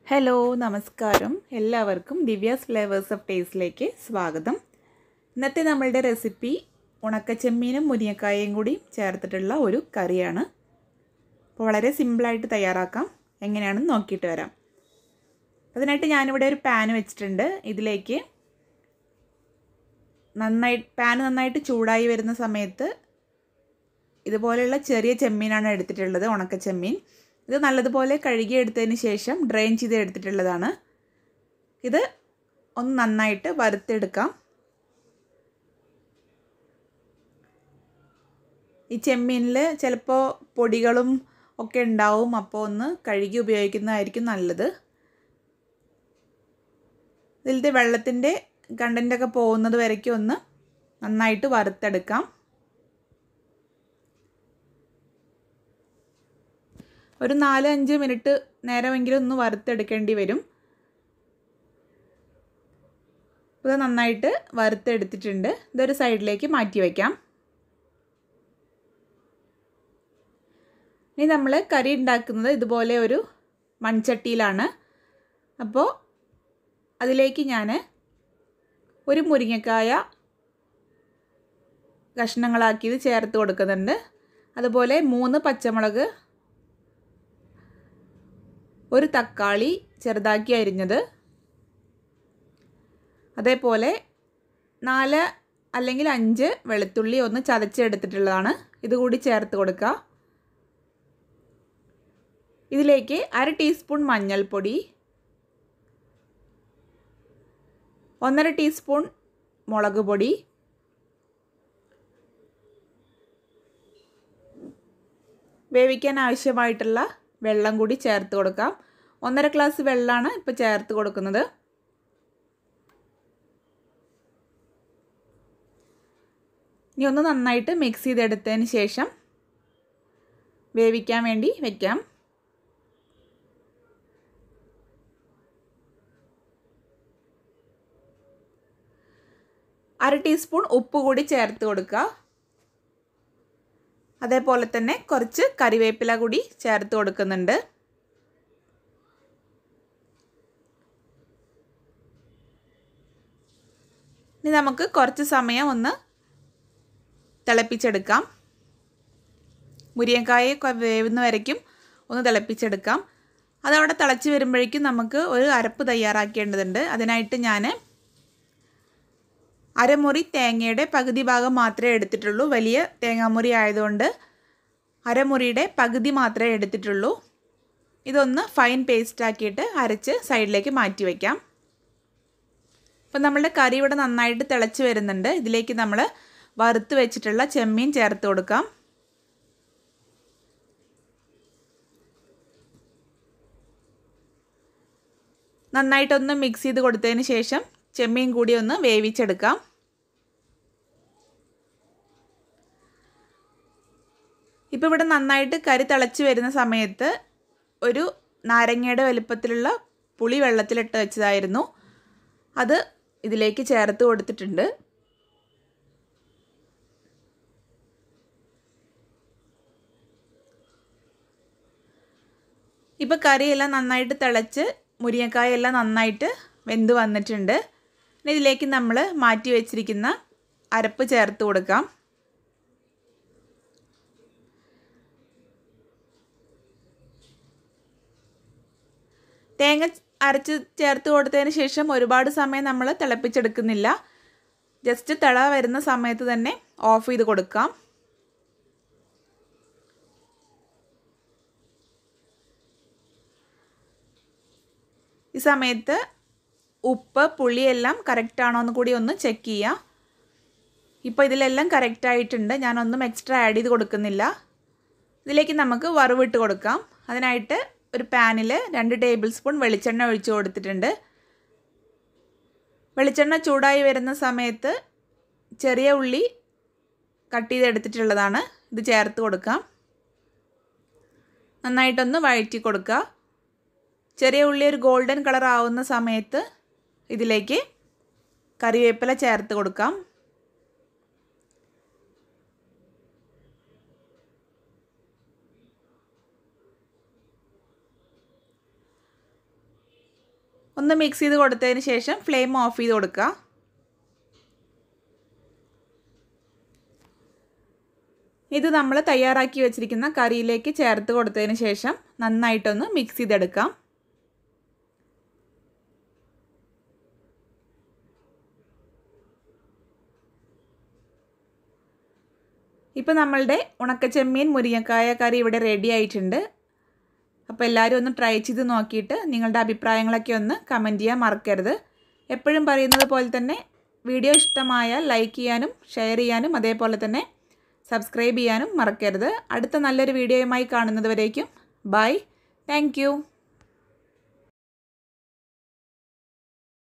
hello നമസ്കാരം എല്ലാവർക്കും Divya's flavours of ടേസ്റ്റിലേക്ക് സ്വാഗതം ഇന്നത്തെ നമ്മളുടെ റെസിപ്പി ഉണക്കച്ചെമ്മീനും മുരിങ്ങക്കായയും കൂടി ചേർത്തിട്ടുള്ള ഒരു കറിയാണ് അപ്പോൾ വളരെ സിമ്പിളായിട്ട് തയ്യാറാക്കാം എങ്ങനെയാണെന്ന് നോക്കിയിട്ട് വരാം അതിനായിട്ട് ഞാനിവിടെ ഒരു പാൻ വെച്ചിട്ടുണ്ട് ഇതിലേക്ക് നന്നായി പാൻ നന്നായിട്ട് ചൂടായി വരുന്ന സമയത്ത് ഇതുപോലെയുള്ള ചെറിയ ചെമ്മീനാണ് എടുത്തിട്ടുള്ളത് ഉണക്ക ചെമ്മീൻ ഇത് നല്ലതുപോലെ കഴുകിയെടുത്തതിന് ശേഷം ഡ്രെയിൻ ചെയ്ത് എടുത്തിട്ടുള്ളതാണ് ഇത് ഒന്ന് നന്നായിട്ട് വറുത്തെടുക്കാം ഈ ചെമ്മീനിൽ ചിലപ്പോൾ പൊടികളും ഒക്കെ ഉണ്ടാവും അപ്പോൾ ഒന്ന് കഴുകി ഉപയോഗിക്കുന്നതായിരിക്കും നല്ലത് ഇതിലത്തെ വെള്ളത്തിൻ്റെ കണ്ടൻറ്റൊക്കെ പോകുന്നത് വരയ്ക്കും ഒന്ന് നന്നായിട്ട് വറുത്തെടുക്കാം ഒരു നാല് അഞ്ച് മിനിറ്റ് നേരമെങ്കിലും ഒന്ന് വറുത്തെടുക്കേണ്ടി വരും ഇത് നന്നായിട്ട് വറുത്തെടുത്തിട്ടുണ്ട് ഇതൊരു സൈഡിലേക്ക് മാറ്റി വയ്ക്കാം ഇനി നമ്മൾ കറി ഉണ്ടാക്കുന്നത് ഇതുപോലെ ഒരു മൺചട്ടിയിലാണ് അപ്പോൾ അതിലേക്ക് ഞാൻ ഒരു മുരിങ്ങക്കായ കഷ്ണങ്ങളാക്കിയത് ചേർത്ത് കൊടുക്കുന്നുണ്ട് അതുപോലെ മൂന്ന് പച്ചമുളക് ഒരു തക്കാളി ചെറുതാക്കി അരിഞ്ഞത് അതേപോലെ നാല് അല്ലെങ്കിൽ അഞ്ച് വെളുത്തുള്ളി ഒന്ന് ചതച്ചെടുത്തിട്ടുള്ളതാണ് ഇതുകൂടി ചേർത്ത് കൊടുക്കുക ഇതിലേക്ക് അര ടീസ്പൂൺ മഞ്ഞൾപ്പൊടി ഒന്നര ടീസ്പൂൺ മുളക് പൊടി വേവിക്കാൻ ആവശ്യമായിട്ടുള്ള വെള്ളം കൂടി ചേർത്ത് കൊടുക്കാം ഒന്നര ഗ്ലാസ് വെള്ളമാണ് ഇപ്പോൾ ചേർത്ത് കൊടുക്കുന്നത് ഇനി ഒന്ന് നന്നായിട്ട് മിക്സ് ചെയ്തെടുത്തതിന് ശേഷം വേവിക്കാൻ വേണ്ടി വയ്ക്കാം അര ടീസ്പൂൺ ഉപ്പ് കൂടി ചേർത്ത് കൊടുക്കുക അതേപോലെ തന്നെ കുറച്ച് കറിവേപ്പില കൂടി ചേർത്ത് കൊടുക്കുന്നുണ്ട് ഇനി നമുക്ക് കുറച്ച് സമയം ഒന്ന് തിളപ്പിച്ചെടുക്കാം മുരിങ്ങക്കായ വേവുന്ന വരയ്ക്കും ഒന്ന് തിളപ്പിച്ചെടുക്കാം അതവിടെ തിളച്ച് വരുമ്പോഴേക്കും നമുക്ക് ഒരു അരപ്പ് തയ്യാറാക്കേണ്ടതുണ്ട് അതിനായിട്ട് ഞാൻ അരമുറി തേങ്ങയുടെ പകുതി ഭാഗം മാത്രമേ എടുത്തിട്ടുള്ളൂ വലിയ തേങ്ങാമുറി ആയതുകൊണ്ട് അരമുറിയുടെ പകുതി മാത്രമേ എടുത്തിട്ടുള്ളൂ ഇതൊന്ന് ഫൈൻ പേസ്റ്റ് ആക്കിയിട്ട് അരച്ച് സൈഡിലേക്ക് മാറ്റി വയ്ക്കാം അപ്പം നമ്മളുടെ കറി ഇവിടെ നന്നായിട്ട് തിളച്ച് വരുന്നുണ്ട് ഇതിലേക്ക് നമ്മൾ വറുത്ത് വെച്ചിട്ടുള്ള ചെമ്മീൻ ചേർത്ത് കൊടുക്കാം നന്നായിട്ടൊന്ന് മിക്സ് ചെയ്ത് കൊടുത്തതിന് ശേഷം ചെമ്മീൻ കൂടി ഒന്ന് വേവിച്ചെടുക്കാം ഇപ്പോൾ ഇവിടെ നന്നായിട്ട് കരി തിളച്ച് വരുന്ന സമയത്ത് ഒരു നാരങ്ങയുടെ വലുപ്പത്തിലുള്ള പുളി വെള്ളത്തിലിട്ട് വെച്ചതായിരുന്നു അത് ഇതിലേക്ക് ചേർത്ത് കൊടുത്തിട്ടുണ്ട് ഇപ്പോൾ കറിയെല്ലാം നന്നായിട്ട് തിളച്ച് മുരിങ്ങക്കായ എല്ലാം നന്നായിട്ട് വെന്ത് വന്നിട്ടുണ്ട് ഇനി ഇതിലേക്ക് നമ്മൾ മാറ്റി വെച്ചിരിക്കുന്ന അരപ്പ് ചേർത്ത് കൊടുക്കാം തേങ്ങ അരച്ച് ചേർത്ത് കൊടുത്തതിന് ശേഷം ഒരുപാട് സമയം നമ്മൾ തിളപ്പിച്ചെടുക്കുന്നില്ല ജസ്റ്റ് തിള വരുന്ന സമയത്ത് തന്നെ ഓഫ് ചെയ്ത് കൊടുക്കാം ഈ സമയത്ത് ഉപ്പ് പുളിയെല്ലാം കറക്റ്റാണോ എന്ന് കൂടി ഒന്ന് ചെക്ക് ചെയ്യുക ഇപ്പോൾ ഇതിലെല്ലാം കറക്റ്റ് ആയിട്ടുണ്ട് ഞാനൊന്നും എക്സ്ട്രാ ആഡ് ചെയ്ത് കൊടുക്കുന്നില്ല ഇതിലേക്ക് നമുക്ക് വറവിട്ട് കൊടുക്കാം അതിനായിട്ട് ഒരു പാനിൽ രണ്ട് ടേബിൾ സ്പൂൺ വെളിച്ചെണ്ണ ഒഴിച്ചു കൊടുത്തിട്ടുണ്ട് വെളിച്ചെണ്ണ ചൂടായി വരുന്ന സമയത്ത് ചെറിയ ഉള്ളി കട്ട് ചെയ്തെടുത്തിട്ടുള്ളതാണ് ഇത് ചേർത്ത് കൊടുക്കാം നന്നായിട്ടൊന്ന് വഴറ്റി കൊടുക്കുക ചെറിയ ഉള്ളി ഒരു ഗോൾഡൻ കളർ ആവുന്ന സമയത്ത് ഇതിലേക്ക് കറിവേപ്പില ചേർത്ത് കൊടുക്കാം ഒന്ന് മിക്സ് ചെയ്ത് കൊടുത്തതിന് ശേഷം ഫ്ലെയിം ഓഫ് ചെയ്ത് കൊടുക്കുക ഇത് നമ്മൾ തയ്യാറാക്കി വെച്ചിരിക്കുന്ന കറിയിലേക്ക് ചേർത്ത് കൊടുത്തതിന് ശേഷം നന്നായിട്ടൊന്ന് മിക്സ് ചെയ്തെടുക്കാം ഇപ്പോൾ നമ്മളുടെ ഉണക്കച്ചെമ്മീൻ മുരിങ്ങക്കായ കറി ഇവിടെ റെഡി ആയിട്ടുണ്ട് അപ്പോൾ എല്ലാവരും ഒന്ന് ട്രൈ ചെയ്ത് നോക്കിയിട്ട് നിങ്ങളുടെ അഭിപ്രായങ്ങളൊക്കെ ഒന്ന് കമൻറ്റ് ചെയ്യാൻ മറക്കരുത് എപ്പോഴും പറയുന്നത് പോലെ തന്നെ വീഡിയോ ഇഷ്ടമായാൽ ലൈക്ക് ചെയ്യാനും ഷെയർ ചെയ്യാനും അതേപോലെ തന്നെ സബ്സ്ക്രൈബ് ചെയ്യാനും മറക്കരുത് അടുത്ത നല്ലൊരു വീഡിയോയുമായി കാണുന്നത് വരേക്കും ബൈ താങ്ക്